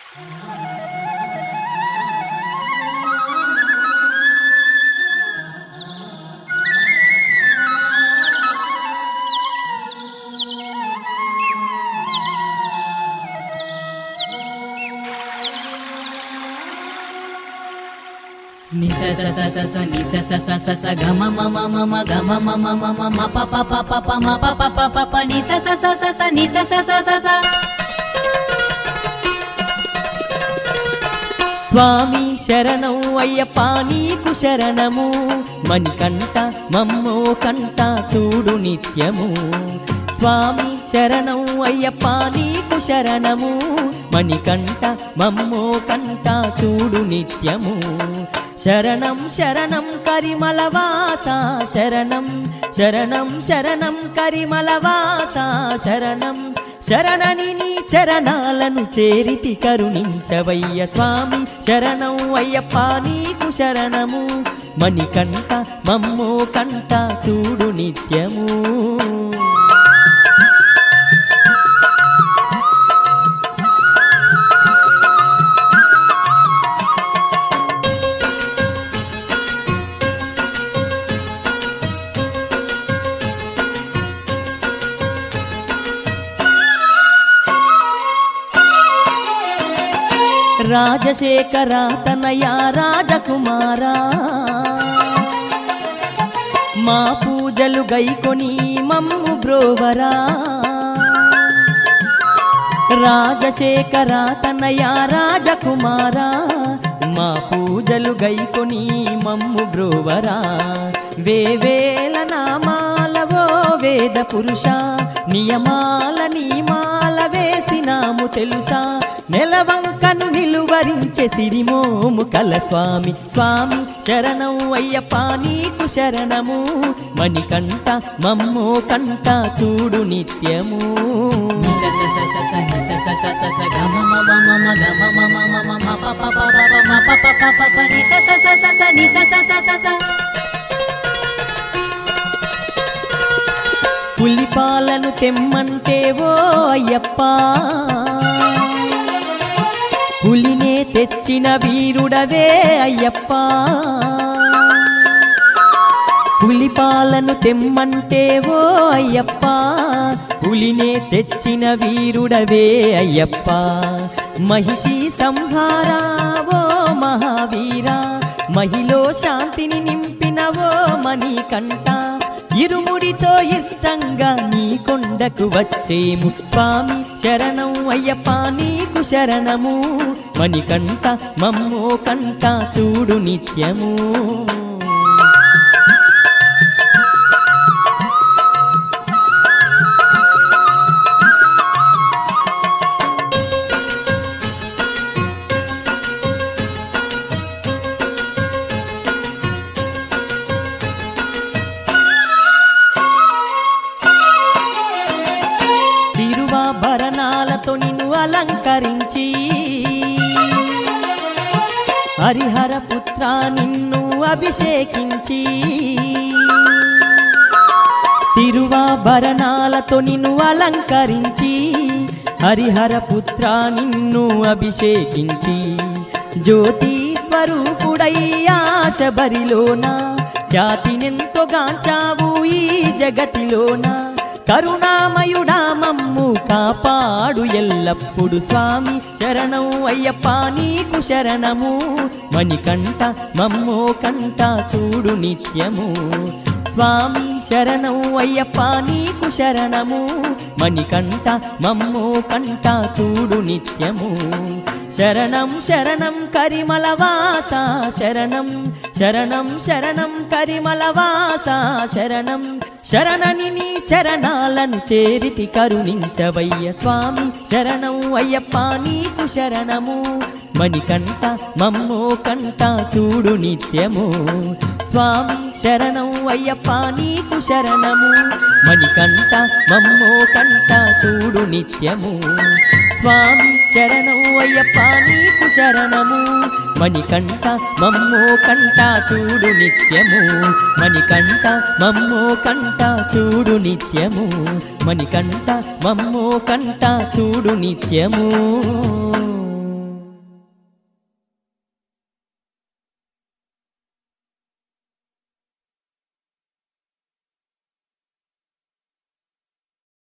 ని స స స స స ని స స స స స గ మ మ మ మ మ గ మ మ మ మ మ మ ప ప ప ప ప మ ప ప ప ప ప ని స స స స స ని స స స స స స్వామి శరణం అయ్యప్ప నీకు శరణము మణికంఠ మమ్మో కంట చూడు నిత్యము స్వామి శరణం అయ్యప్ప నీకు శరణము మణికంఠ మమ్మో కంట చూడు నిత్యము శరణం శరణం కరిమలవాస శరణం శరణం శరణం కరిమలవాస శరణం శరణని నీ చరణాలను చేరితి కరుణించవయ్య స్వామి శరణం అయ్యప్ప నీకు శరణము మణికంఠ మమ్మో కంట చూడు నిత్యము రాజశేఖర తనయ రాజకుమారా మా పూజలు గైకొని మమ్ము బ్రోవరా రాజశేఖర తనయ రాజకుమారా మా పూజలు గైకొని మమ్ము బ్రోవరా వేవేల నామాలవో వేద పురుష నియమాల నీమాల వేసినాము తెలుసా నెలవంకను నిలువరించే సిరిమోము కల స్వామి స్వామి శరణం అయ్యప్ప నీకు శరణము మణికంఠ మమ్మో కంట చూడు నిత్యము ని స స స స స ని స స స స స గ మ మ మ మ మ గ మ మ మ మ మ మ ప ప ప ప ప మ ప ప ప ప ప ని స స స స స ని స స స స స పులిపాలను తెమ్మంటే ఓ అయ్యప్ప పులినే తెచ్చిన వీరుడవే అయ్యప్ప పులిపాలను తెమ్మంటే ఓ అయ్యప్ప పులినే తెచ్చిన వీరుడవే అయ్యప్ప మహిషి సంహారా ఓ మహావీరా మహిలో శాంతిని నింపిన ఓ మణికంఠ ఇరుముడితో ఇష్టంగా నీ కొండకు వచ్చేము స్వామి శరణం అయ్యప్ప నీకు శరణము మణికంఠ మమ్మో కంట చూడు నిత్యము తిరువాభరణాలతో నిన్ను అలంకరించి హరిహర పుత్ర నిన్ను అభిషేకించి తిరువాభరణాలతో నిన్ను అలంకరించి హరిహర పుత్ర నిన్ను అభిషేకించి జ్యోతి స్వరూపుడయ్యా శబరిలోన ఖ్యాతినెంతో గాంచావు ఈ జగతిలోన కరుణామయుడా మమ్ము కాపాడు ఎల్లప్పుడు స్వామి శరణం అయ్యప్ప నీకు శరణము మణికంఠ మమ్మో కంట చూడు నిత్యము స్వామి శరణం అయ్యప్ప నీకు శరణము మణికంఠ మమ్మో కంట చూడు నిత్యము శరణం శరణం కరిమలవాస శరణం శరణం శరణం కరిమలవాస శరణం శరణని నీ చరణాలను చేరితి కరుణించవయ్య స్వామి శరణం అయ్యప్ప నీకు శరణము మణికంఠ మమ్మో కంట చూడు నిత్యము స్వామి శరణం అయ్యప్ప నీకు శరణము మణికంఠ మమ్మో కంట చూడు నిత్యము స్వామి శరణం అయ్యప్ప నీకు శరణము మణికంఠ మమ్మో కంట చూడు నిత్యము మణికంఠ మమ్మో కంట చూడు నిత్యము మణికంఠ మమ్మో కంట చూడు నిత్యము